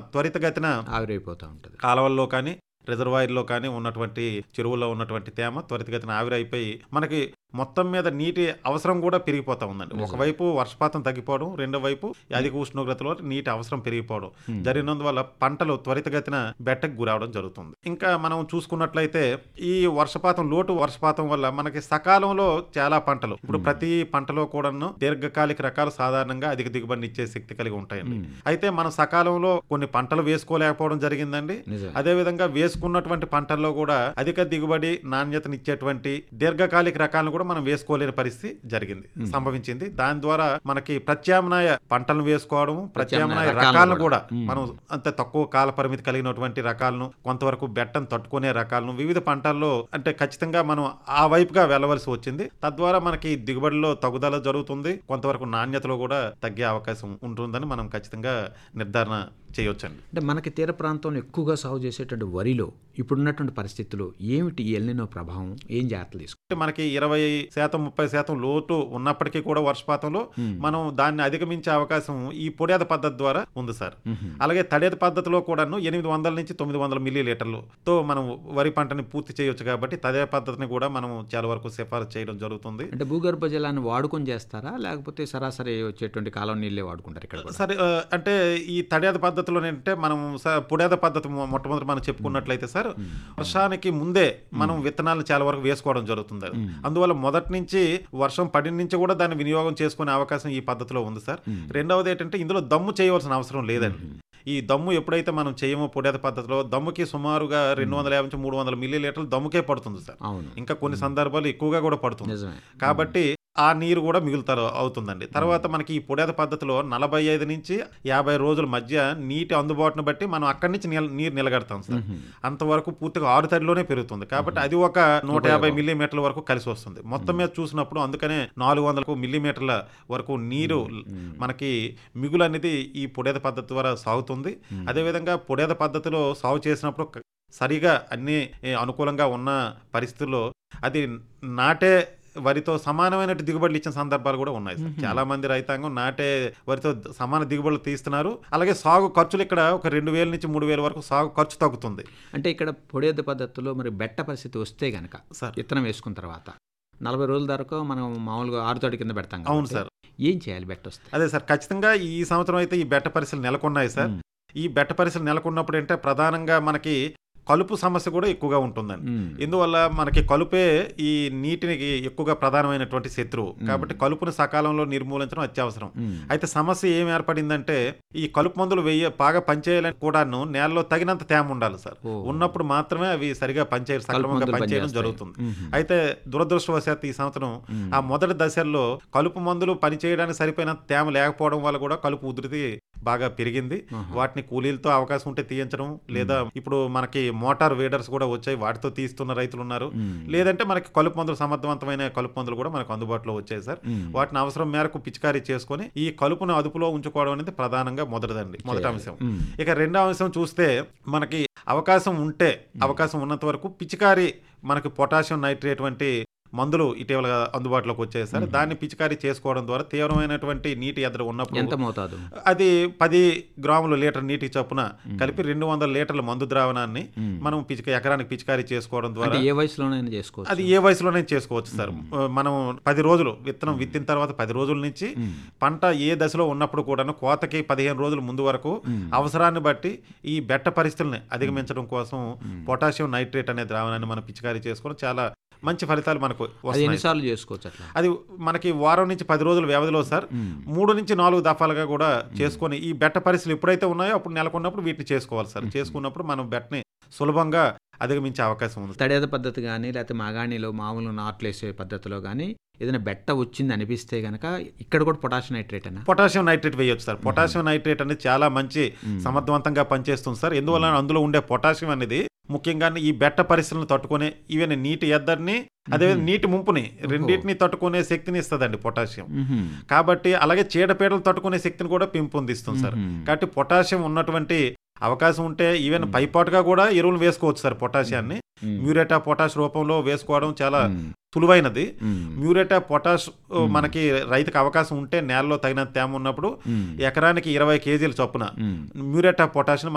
త్వరితగతిన ఆవిరైపోతూ ఉంటుంది కాలువల్లో కానీ రిజర్వాయర్లో కానీ ఉన్నటువంటి చెరువుల్లో ఉన్నటువంటి తేమ త్వరితగతిన ఆవిరైపోయి మనకి మొత్తం మీద నీటి అవసరం కూడా పెరిగిపోతా ఉందండి ఒకవైపు వర్షపాతం తగ్గిపోవడం రెండో వైపు అధిక ఉష్ణోగ్రతలో నీటి అవసరం పెరిగిపోవడం జరిగినందువల్ల పంటలు త్వరితగతిన బెట్టకు గురవడం జరుగుతుంది ఇంకా మనం చూసుకున్నట్లయితే ఈ వర్షపాతం లోటు వర్షపాతం వల్ల మనకి సకాలంలో చాలా పంటలు ఇప్పుడు ప్రతి పంటలో కూడాను దీర్ఘకాలిక రకాలు సాధారణంగా అధిక దిగుబడిని ఇచ్చే శక్తి కలిగి ఉంటాయండి అయితే మనం సకాలంలో కొన్ని పంటలు వేసుకోలేకపోవడం జరిగిందండి నిజం అదే విధంగా వేసుకున్నటువంటి పంటల్లో కూడా అధిక దిగుబడి నాణ్యతనిచ్చేటువంటి దీర్ఘకాలిక రకాలను కూడా మనం వేసుకోలేని పరిస్థితి జరిగింది సంభవించింది దాని ద్వారా మనకి ప్రత్యామ్నాయ పంటలను వేసుకోవడం ప్రత్యామ్నాయ రకాలను రకాలను కూడా. కూడా మనం అంత తక్కువ కాల పరిమితి కలిగినటువంటి రకాలను కొంతవరకు బెట్టను తట్టుకునే రకాలను వివిధ పంటల్లో అంటే ఖచ్చితంగా మనం ఆ వైపుగా వెళ్ళవలసి వచ్చింది తద్వారా మనకి దిగుబడిలో తగ్గుదల జరుగుతుంది కొంతవరకు నాణ్యతలో కూడా తగ్గే అవకాశం ఉంటుందని మనం ఖచ్చితంగా నిర్ధారణ చేయొచ్చండి అంటే మనకి తీర ప్రాంతంలో ఎక్కువగా సాగు చేసేటువంటి వరిలో ఇప్పుడున్నటువంటి పరిస్థితుల్లో ఏమిటి ఈ ఎల్నినో ప్రభావం ఏం జాగ్రత్తలు తీసుకుంటాం అంటే మనకి ఇరవై శాతం ముప్పై శాతం లోటు ఉన్నప్పటికీ కూడా వర్షపాతంలో మనం దాన్ని అధిగమించే అవకాశం ఈ పొడేద పద్ధతి ద్వారా ఉంది సార్ అలాగే తడేద పద్ధతిలో కూడాను ఎనిమిది వందల నుంచి తొమ్మిది వందల మిల్లీ లీటర్లతో మనం వరి పంటని పూర్తి చేయొచ్చు కాబట్టి తదే పద్ధతిని కూడా మనం చాలా వరకు సిఫారసు చేయడం జరుగుతుంది అంటే భూగర్భ జలాన్ని వాడుకొని చేస్తారా లేకపోతే సరాసరి వచ్చేటువంటి కాలం నీళ్ళే వాడుకుంటారు ఇక్కడ కూడా సరే ఆ, అంటే ఈ తడేద పద్ధతిలో ఏంటంటే మనం స- పొడేద పద్ధతి మొ- మొట్టమొదటి మనం చెప్పుకున్నట్లయితే సార్ వర్షానికి ముందే మనం విత్తనాలను చాలా వరకు వేసుకోవడం జరుగుతుంది అందువల్ల మొదటి నుంచి వర్షం పడిన నుంచి కూడా దాన్ని వినియోగం చేసుకునే అవకాశం ఈ పద్ధతిలో ఉంది సార్ రెండవది ఏంటంటే ఇందులో దమ్ము చేయవలసిన అవసరం లేదండి ఈ దమ్ము ఎప్పుడైతే మనం చేయమో పొడేద పద్ధతిలో దమ్ముకి సుమారుగా రెండు వందల యాభై నుంచి మూడు వందల మిల్లీ లీటర్లు దమ్ముకే పడుతుంది సార్ అవును ఇంకా కొన్ని సందర్భాలు ఎక్కువగా కూడా పడుతుంది నిజమే కాబట్టి ఆ నీరు కూడా మిగులుతారు అవుతుందండి తర్వాత మనకి ఈ పొడేత పద్ధతిలో నలభై ఐదు నుంచి యాభై రోజుల మధ్య నీటి అందుబాటును బట్టి మనం అక్కడి నుంచి నిల- నీరు నిలగడతాం సార్ అంతవరకు పూర్తిగా ఆరుతడిలోనే పెరుగుతుంది కాబట్టి అది ఒక నూట యాభై మిల్లీమీటర్ల వరకు కలిసి వస్తుంది మొత్తం మీద చూసినప్పుడు అందుకనే నాలుగు వందలకు మిల్లీమీటర్ల వరకు నీరు మనకి మిగులు అనేది ఈ పొడేత పద్ధతి ద్వారా సాగుతుంది అదేవిధంగా పొడేత పద్ధతిలో సాగు చేసినప్పుడు క- సరిగా అన్ని ఏ, అనుకూలంగా ఉన్న పరిస్థితుల్లో అది నాటే వరితో సమానమైన దిగుబడులు ఇచ్చిన సందర్భాలు కూడా ఉన్నాయి సార్. చాలా మంది రైతాంగం నాటే వరితో ద- సమాన దిగుబడులు తీస్తున్నారు అలాగే సాగు ఖర్చులు ఇక్కడ ఒక రెండు వేల నుంచి మూడు వేల వరకు సాగు ఖర్చు తగ్గుతుంది అంటే ఇక్కడ పొడేద పద్ధతిలో మరి బెట్ట పరిస్థితి వస్తే గనక సార్ విత్తనం వేసుకున్న తర్వాత నలభై రోజుల దాకా మనం మామూలుగా ఆరుతడి కింద పెడతాం అవును కాబట్టి సార్ ఏం చేయాలి బెట్ట వస్తే అదే సార్ ఖచ్చితంగా ఈ సంవత్సరం అయితే ఈ బెట్ట పరిస్థితులు నెలకొన్నాయి సార్ ఈ బెట్ట పరిస్థితులు నెలకొన్నప్పుడు అంటే ప్రధానంగా మనకి కలుపు సమస్య కూడా ఎక్కువగా ఉంటుందండి మ్మ్. ఇందువల్ల మనకి కలుపే ఈ నీటికి ఎక్కువగా ప్రధానమైనటువంటి శత్రువు కాబట్టి కలుపుని సకాలంలో నిర్మూలించడం అత్యవసరం మ్మ్. అయితే సమస్య ఏం ఏర్పడిందంటే ఈ కలుపు మందులు వెయ్యి బాగా పనిచేయాలని కూడాను నేలలో తగినంత తేమ ఉండాలి సార్ ఓ. ఉన్నప్పుడు మాత్రమే అవి సరిగా పనిచేయ సక్రమంగా మందులు పనిచేయడం పనిచేస్తాయి. జరుగుతుంది మ్మ్. అయితే దురదృష్టవశాత్తు ఈ సంవత్సరం ఆ మొదటి దశల్లో కలుపు మందులు పనిచేయడానికి సరిపోయిన తేమ లేకపోవడం వల్ల కూడా కలుపు ఉధృతి బాగా పెరిగింది ఆహా. వాటిని కూలీలతో అవకాశం ఉంటే తీయించడం లేదా ఇప్పుడు మనకి మోటార్ వేడర్స్ కూడా వచ్చాయి వాటితో తీస్తున్న రైతులు ఉన్నారు మ్మ్. లేదంటే మనకి కలుపు మందులు సమర్థవంతమైన కలుపు మందులు కూడా మనకు అందుబాటులో వచ్చాయి సార్ మ్మ్. వాటిని అవసరం మేరకు పిచికారీ చేసుకొని ఈ కలుపును అదుపులో ఉంచుకోవడం అనేది ప్రధానంగా మొదటిదండి మొదటి అంశం మ్మ్. ఇక రెండో అంశం చూస్తే మనకి అవకాశం ఉంటే అవకాశం ఉన్నంత వరకు పిచికారీ మనకి పొటాషియం నైట్రేట్ వంటి మందులు ఇటీవల అందుబాటులోకి వచ్చాయి సార్ దాన్ని పిచికారీ చేసుకోవడం ద్వారా తీవ్రమైనటువంటి నీటి ఎద్దడి ఎంత ఉన్నప్పుడు మోతాదు అది పది గ్రాములు లీటర్ నీటి చొప్పున కలిపి రెండు వందల లీటర్ల మందు ద్రావణాన్ని మ్మ్. మనం పిచిక ఎకరానికి పిచికారీ చేసుకోవడం ద్వారా అంటే ఏ వయసులోనైనా చేసుకోవచ్చు అది ఏ వయసులోనే చేసుకోవచ్చు సార్ మనం పది రోజులు విత్తనం విత్తిన తర్వాత పది రోజుల నుంచి మ్మ్. పంట ఏ దశలో ఉన్నప్పుడు కూడాను కోతకి పదిహేను రోజుల ముందు వరకు అవసరాన్ని బట్టి ఈ బెట్ట పరిస్థితుల్ని అధిగమించడం కోసం పొటాషియం నైట్రేట్ అనే ద్రావణాన్ని మనం పిచికారీ చేసుకోవడం చాలా మంచి ఫలితాలు మనకు అది వస్తున్నాయి ఎన్నిసార్లు చేసుకోవచ్చు అట్లా అది మనకి వారం నుంచి పది రోజుల వ్యవధిలో సార్ మ్మ్. మూడు నుంచి నాలుగు దఫాలుగా కూడా చేసుకొని ఈ బెట్ట పరిస్థితులు ఎప్పుడైతే ఉన్నాయో అప్పుడు నెలకొన్నప్పుడు వీటిని చేసుకోవాలి సార్ చేసుకున్నప్పుడు మనం బెట్టని సులభంగా అధిగమించే అవకాశం ఉంది తడేద పద్ధతి కానీ లేకపోతే మాగాణిలో మామూలు నాట్లు వేసే పద్ధతిలో కానీ ఏదైనా బెట్ట వచ్చింది అనిపిస్తే గనక ఇక్కడ కూడా పొటాషియం నైట్రేట్ అన్న పొటాషియం నైట్రేట్ వేయొచ్చు సార్ పొటాషియం నైట్రేట్ అనేది చాలా మంచి సమర్థవంతంగా పనిచేస్తుంది సార్ ఎందువల్ల అందులో ఉండే పొటాషియం అనేది ముఖ్యంగా ఈ బెట్ట పరిస్థితులను తట్టుకునే ఈవెన్ నీటి ఎద్దరిని అదే నీటి ముంపుని రెండింటిని తట్టుకునే శక్తిని ఇస్తుందండి పొటాషియం మ్మ్. కాబట్టి అలాగే చీడపీడలు తట్టుకునే శక్తిని కూడా పెంపొందిస్తుంది సార్ మ్మ్. కాబట్టి పొటాషియం ఉన్నటువంటి అవకాశం ఉంటే ఈవెన్ పైపాటుగా కూడా ఎరువులు వేసుకోవచ్చు సార్ పొటాషియాన్ని మ్మ్. మ్యూరేటా పొటాష్ రూపంలో వేసుకోవడం చాలా మ్మ్. సులువైనది మ్మ్. మ్యూరేటా పొటాష్ ఓ, మనకి రైతుకు అవకాశం ఉంటే నేలలో తగినంత తేమ ఉన్నప్పుడు మ్మ్. ఎకరానికి ఇరవై కేజీల చొప్పున మ్మ్. మ్యూరేటా పొటాష్